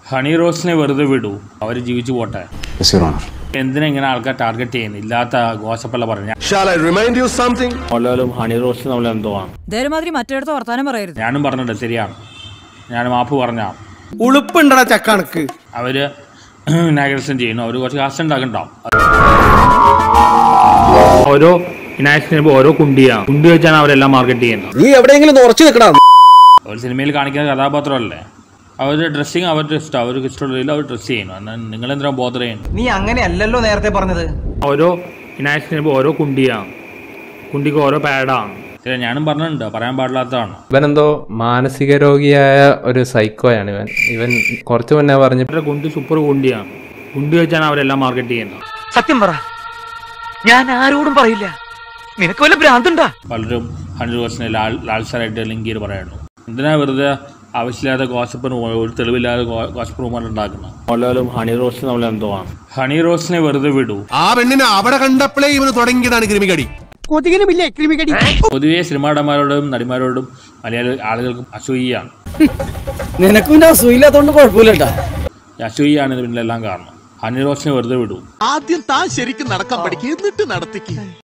Honey റോസിനെ വെറുതെ വിടൂ അവർ ജീവിച്ചു പോട്ടെ Yes, Your Honor. എന്തിനാ ഇങ്ങനെ ആൾക്കാർ ടാർഗറ്റ് ചെയ്യുന്നത് ഇല്ലാത്ത ഗോസപ്പല്ല പറഞ്ഞ Shall I remind you something? മോഹൻലാലും ഹണി റോസും തമ്മിൽ എന്തോ ആണ് ദേരമാതിരി മറ്റേടത്ത് വർത്താനം പറയരുത് ഞാനും പറഞ്ഞിട്ടുണ്ട് ശരിയാണ് ഞാൻ മാപ്പ് പറഞ്ഞ ഉളുപ്പുണ്ടടാ ചക്കണക്ക് അവര് ഇനാഗ്രേഷൻ ചെയ്യുന്നു അവർ കുറച്ച് കാശ് ഉണ്ടാക്കണ്ടാവും ഓരോ ഇനാഗ്രേഷൻ ചെയ്യുമ്പോൾ ഓരോ കുണ്ടിയാണ് കുണ്ടി വെച്ചാണ് അവരെല്ലാം മാർക്കറ്റ് ചെയ്യുന്നത് നീ എവിടെയെങ്കിലും ഉറച്ചു നിൽക്കടാ അവർ സിനിമയിൽ കാണിക്കുന്ന കഥാപാത്രമല്ലേ അവരുടെ ഡ്രസ്സിങ് അവരുടെ ഇഷ്ടം അവർക്ക് ഇഷ്ടമുള്ള രീതിയിൽ അവർ ഡ്രസ്സ് ചെയ്യുന്നു എന്നാൽ നിങ്ങൾ എന്തിനാ ബോധർ ചെയ്യുന്നു നീ അങ്ങനെയല്ലല്ലോ നേരത്തെ പറഞ്ഞത് ഓരോ ഇനാഗ്രേഷൻ ചെയ്യുമ്പോൾ ഓരോ കുണ്ടിയാണ് കുണ്ടിക്ക് ഓരോ പാഡാണ് ശരി ഞാനും പറഞ്ഞിട്ടുണ്ട് പറയാൻ പാടില്ലാത്തതാണ് ഇവനെന്തോ മാനസിക രോഗിയായ ഒരു സൈക്കോയാണ് ഇവൻ ഇവൻ കുറച്ചു മുന്നേ പറഞ്ഞു അവരുടെ കുണ്ടി സൂപ്പർ കുണ്ടിയാണ് കുണ്ടി വെച്ചാണ് അവരെല്ലാം മാർക്കറ്റ് ചെയ്യുന്നത് സത്യം പറ ഞാൻ ആരോടും പറയില്ല നിനക്ക് വല്ല ഭ്രാന്തുണ്ടാ പലരും ഹൺഡ്രഡ് പേഴ്സൻറ്റ് ലാൽ ലാൽസറായിട്ട് ലിങ്ക് ചെയ്ത് പറയുന്നു എന്തിനാ വെറുതെ ആവശ്യമില്ലാത്ത ഗോസപ്പ് ഒരു തെളിവില്ലാതെ ഗോസപ്പ് റൂമർ ഉണ്ടാക്കുന്നത് മോഹൻലാലും ഹണി റോസും തമ്മിൽ എന്തോ ആണ് ഹണി റോസിനെ വെറുതെ വിടൂ ആ പെണ്ണിനെ അവിടെ കണ്ടപ്പോഴേ ഇവന് തുടങ്ങിയതാണ് ക്രിമികടി കൊതുകിനുമില്ലേ ക്രിമികടി പൊതുവേ സിനിമാ നടന്മാരോടും നടിമാരോടും മലയാള ആളുകൾക്കും അസൂയാണ് നിനക്കും അസുഖമില്ലാത്തോണ്ട് കുഴപ്പമില്ലട്ടാ ഈ അസൂയാണ് ഇതിനെല്ലാം കാരണം ഹണി റോസിനെ വെറുതെ വിടൂ ആദ്യം താൻ ശരിക്കും നടക്കാൻ പഠിക്കുക എന്നിട്ട് നടത്തിക്ക്